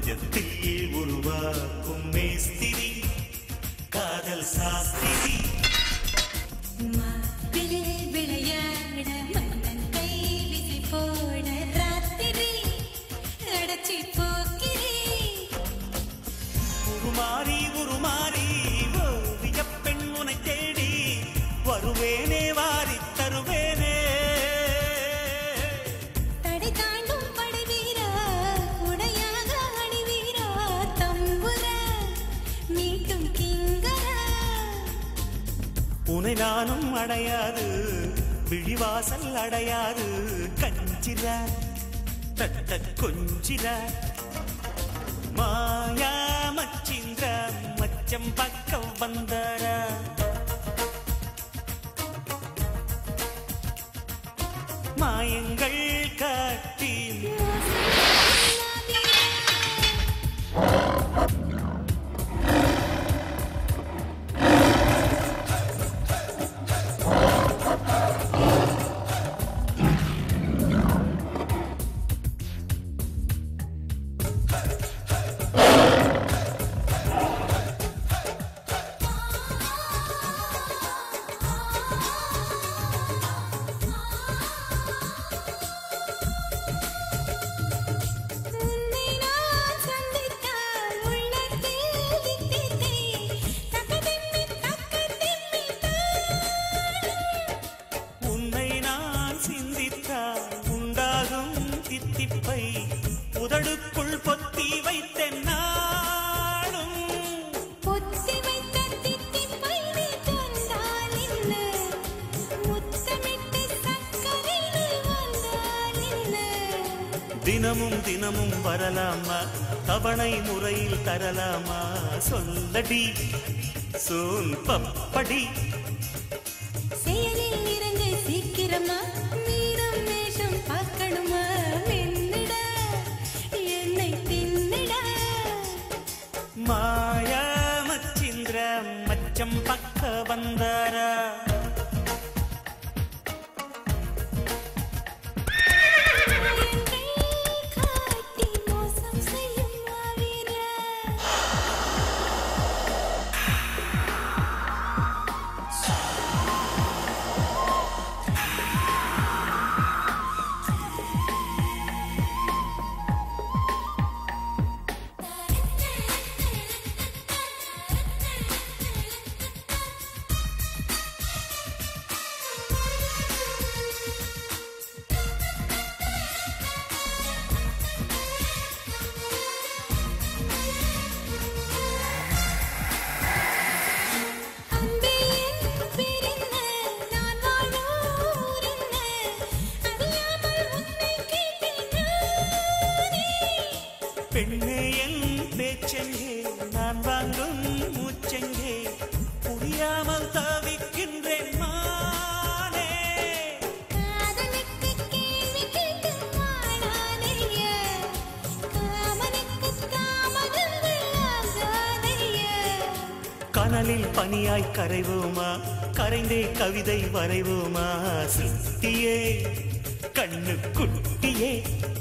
மஞ்சத்தில் உருவாக்கும் மேஸ்திரி காதல் சாஸ்திரி மாப்பிள்ளை விளையாட மன்னன் கை விசி போட ராத்திரி அடைச்சி போக்கிறேன் உருமாறி உருமாறி ஓவியப் பெண் உனை தேடி வருவேனே வாரி தருவேனே தடை தாண்டும் படை வீரா உடையாக அணி வீரா தம்புர மீட்டும் கிங்கரா உனை நானும் அடையாது விழிவாசல் அடையாது கஞ்சிர தட்ட கொஞ்சிர மாயா மச்சிந்திர மச்சம் பக்கம் வந்தார மாயங்கள் காட்டி உன்னை நான் சந்தித்தால் உள்ளத்தில் தித்தித்தே தக்கதிம்மி தக்கதிம்மி உன்னை நான் சிந்தித்தால் உண்டாகும் தித்திப்பை உதடுக்குள் பொத்தி வைத்தேன் நாடும் பொத்தி வைத்த தித்திப்பை நீ தந்தால் என்ன முத்தமிட்டு சக்கரை நீ வந்தால் என்ன தினமும் தினமும் வரலாமா தவணை முறையில் தரலாமா சொல்லடி சொல் பப்படி செயலில் இறங்க சீக்கிரமா மீதம் வேஷம் பார்க்கணுமா மென்னிட என்னை தின்னிட மாயா மச்சிந்திர மச்சம் பக்க வந்தாரா எங்கள் காட்டி மோசம் செய்யும் மாவீரா அன்பே என் பிரிந்த நான் வாழும் ஊரென்ன அறியாமல் உன்னை கேட்டேன் நானே பெண்ணே என் பேச்செங்கே நான் வாங்கும் மூச்செங்கே புரியாமல் தவிக்கின்றேன் மானே காதலுக்கு கேள்வி கேட்டு வாழாதைய காமனுக்கு காமகங்கள் ஆகாதைய கனலில் பனியாய் கரைவோமா கரைந்தே கவிதை வரைவோமா சுட்டியே கண்ணு குட்டியே